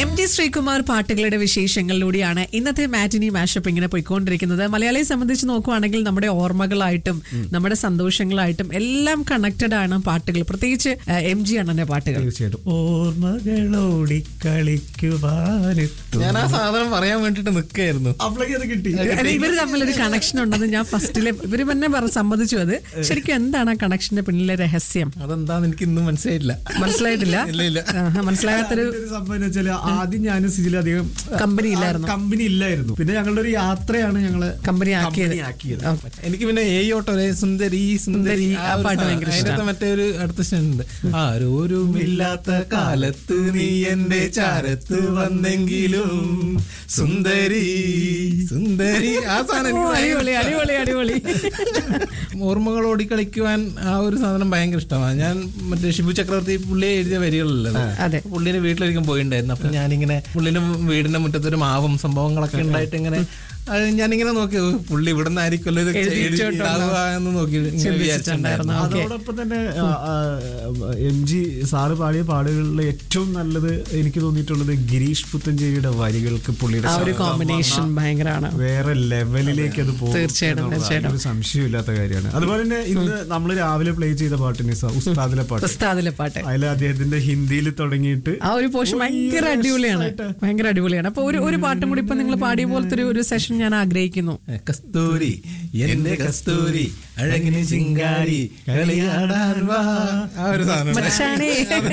M G Sreekumar പാട്ടുകളുടെ വിശേഷങ്ങളിലൂടെയാണ് ഇന്നത്തെ മാറ്റിനി mashup ഇങ്ങനെ പോയിക്കൊണ്ടിരിക്കുന്നത് മലയാളിയെ സംബന്ധിച്ച് നോക്കുവാണെങ്കിൽ നമ്മുടെ ഓർമ്മകളായിട്ടും നമ്മുടെ സന്തോഷങ്ങളായിട്ടും എല്ലാം കണക്റ്റഡ് ആണ് പാട്ടുകൾ പ്രത്യേകിച്ച് എം ജി അണ്ണന്റെ പാട്ടുകൾ തീർച്ചയായിട്ടും ഓർമ്മകളോടി കളിക്കുവാനെത്തും ഞാൻ ആ സാധനം പറയാൻ വേണ്ടിട്ട് നിൽക്കായിരുന്നു അപ്പോഴേക്കും അത് കിട്ടി അല്ല, ഇവര് തമ്മിലൊരു കണക്ഷൻ ഉണ്ടെന്ന് ഞാൻ ഫസ്റ്റിലെ ഇവര് തന്നെ പറ സമ്മതിച്ചു അത് ശരിക്കും എന്താണ് ആ കണക്ഷന്റെ പിന്നിലെ രഹസ്യം അതെന്താന്ന് എനിക്ക് ഇന്നും മനസ്സിലായില്ല മനസ്സിലായിട്ടില്ല ഇല്ല, ഇല്ല. ആഹാ, മനസ്സിലാകാത്തൊരു അതിന്റെ ഒരു സംഭവം എന്ന് വെച്ചാല് ആദ്യം ഞാനും സിജിലും അധികം കമ്പനി ഇല്ലായിരുന്നു. കമ്പനി ഇല്ലായിരുന്നു പിന്നെ ഞങ്ങളുടെ ഒരു യാത്രയാണ് ഞങ്ങള് കമ്പനി ആക്കിയത് കമ്പനി ആക്കിയത് ഓ, എനിക്ക് പിന്നെ ഏ ഓട്ടോ സുന്ദരി സുന്ദരി ആ ഒരു പാട്ട് സാ- ഭയങ്കര അതിനകത്ത് ഇഷ്ടാ. മറ്റേ ഒരു അടുത്ത ഉണ്ട് ആരോരുമില്ലാത്ത കാലത്ത് നീ എന്റെ ചാരത്ത് വന്നെങ്കിലും സുന്ദരി സുന്ദരി ആ സാധനം ഓ, എനിക്ക് അടിപൊളി ഭയങ്കര അടിപൊളി അടിപൊളി ഓർമ്മകളോടി കളിക്കുവാൻ ആ ഒരു സാധനം ഭയങ്കര ഇഷ്ടമാണ് ഞാൻ മറ്റേ ഷിബു ചക്രവർത്തി പുള്ളിയെ എഴുതിയ വരികളല്ലത് അതെ. പുള്ളിനെ വീട്ടിലൊരിക്കും പോയിണ്ടായിരുന്നു അപ്പൊ ഞാനിങ്ങനെ പുള്ളിന്റെ വീടിന്റെ മുറ്റത്തൊരു മാവും സംഭവങ്ങളൊക്കെ ഉണ്ടായിട്ട് ഇങ്ങനെ അത് ഞാനിങ്ങനെ നോക്കി ഓ, പുള്ളി ഇവിടെ നിന്നായിരിക്കുമല്ലോ ഇത് എഴുതിയിട്ടുണ്ടാവുക എന്ന് നോക്കി ഇങ്ങനെ വിചാരിച്ചിട്ടുണ്ടായിരുന്നു ഓക്കേ. അതോടൊപ്പം തന്നെ എം ജി സാറ് പാടിയ പാടുകളിൽ ഏറ്റവും നല്ലത് എനിക്ക് തോന്നിയിട്ടുള്ളത് ഗിരീഷ് പുത്തഞ്ചേരിയുടെ വരികൾക്ക് പുള്ളിയുടെ ആ ഒരു ശബ്ദം കോമ്പിനേഷൻ വന്ന ഭയങ്കരമാണ് വേറെ ലെവലിലേക്ക് അത് പോകും തീർച്ചയായിട്ടും, എന്നുള്ളത് തീർച്ചയായിട്ടും. ഒരു സംശയമില്ലാത്ത കാര്യമാണ് അതുപോലെ തന്നെ ഇന്ന് നമ്മൾ രാവിലെ പ്ലേ ചെയ്ത പാട്ട് നിസ ഉസ്താദിലെ പാട്ട് ഉസ്താദിലെ പാട്ട് അതിൽ അദ്ദേഹത്തിന്റെ ഹിന്ദിയിൽ തുടങ്ങിയിട്ട് ആ ഒരു പോർഷൻ ഭയങ്കര അടിപൊളിയാണ് ഭയങ്കര അടിപൊളിയാണ് അപ്പൊ ഒരു ഒരു പാട്ടും കൂടി ഇപ്പൊ നിങ്ങൾ പാടിയ പോലത്തെ ഒരു- ഒരു സെഷൻ ഞാൻ ആഗ്രഹിക്കുന്നു കസ്തൂരി എന്റെ കസ്തൂരി അഴകിന് ചിങ്കാരി കളിയാടാൻ വാ ആ ഒരു സാധനം മച്ചാനെ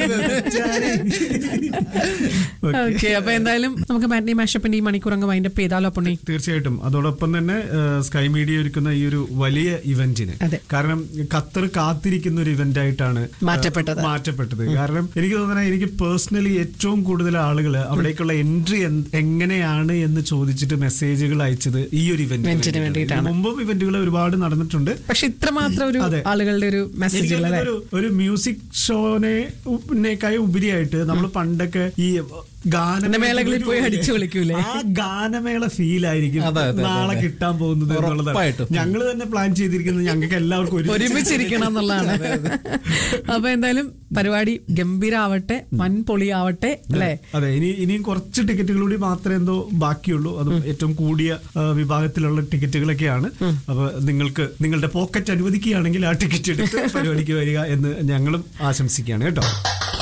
ഓക്കെ അപ്പൊ എന്തായാലും നമുക്ക് മാറ്റിനി മാഷപ്പിന്റെ ഈ മണിക്കൂർ അങ്ങ് വൈൻഡപ്പ് ചെയ്താലോ പുണ്ണി തീർച്ചയായിട്ടും അതോടൊപ്പം തന്നെ സ്കൈ മീഡിയ ഒരുക്കുന്ന ഈ ഒരു വലിയ ഇവന്റിന് അതെ. കാരണം ഖത്തർ കാത്തിരിക്കുന്ന ഒരു ഇവന്റ് ആയിട്ടാണ് ഏഹ്, മാറ്റപ്പെട്ടത്. മാറ്റപ്പെട്ടത് കാരണം എനിക്ക് തോന്നുന്നത് എനിക്ക് പേഴ്സണലി ഏറ്റവും കൂടുതൽ ആളുകൾ അവിടേക്കുള്ള എൻട്രി എങ്ങനെയാണ് എന്ന് ചോദിച്ചിട്ട് മെസ്സേജുകൾ അയച്ചത് ഈ ഒരു Event ന് ഇവന്റ് വേണ്ടിയിട്ടാണ്. മുമ്പും ഇവന്റുകൾ ഒരുപാട് നടന്നിട്ടുണ്ട് പക്ഷെ ഇത്രമാത്രം ഒരു അതെ. ആളുകളുടെ ഒരു എനിക്ക് മെസ്സേജുകൾ അല്ലെ തോന്നുന്നത് ഒരു ഒരു മ്യൂസിക് ഷോനെക്കായി ഉപരിയായിട്ട് നമ്മൾ പണ്ടൊക്കെ ഈ ഗാനമേളകളിൽ പോയി അടിച്ചു വിളിക്കൂലേ? ആ ഗാനമേള ഫീൽ ആയിരിക്കും അതെ, അതെ, നാളെ അതെ. കിട്ടാൻ പോകുന്നത് എന്നുള്ളത് ഉറപ്പായിട്ടും. ഞങ്ങൾ തന്നെ പ്ലാൻ ചെയ്തിരിക്കുന്നത് ഞങ്ങൾക്ക് എല്ലാവർക്കും ഒരുമിച്ച് ഒരുമിച്ചിരിക്കണം എന്നുള്ളതാണ് അപ്പൊ എന്തായാലും പരിപാടി ഗംഭീരാവട്ടെ വൻ പൊളിയാവട്ടെ അല്ലെ അതെ ഇനി ഇനിയും കുറച്ച് ടിക്കറ്റുകൾ കൂടി മാത്രമേ എന്തോ ബാക്കിയുള്ളൂ അത് ഏറ്റവും കൂടിയ ആ, വിഭാഗത്തിലുള്ള ടിക്കറ്റുകളൊക്കെയാണ് അപ്പൊ നിങ്ങൾക്ക് നിങ്ങളുടെ പോക്കറ്റ് അനുവദിക്കുകയാണെങ്കിൽ ആ ടിക്കറ്റ് എടുത്ത് പരിപാടിക്ക് വരിക എന്ന് ഞങ്ങളും ആശംസിക്കുകയാണ് കേട്ടോ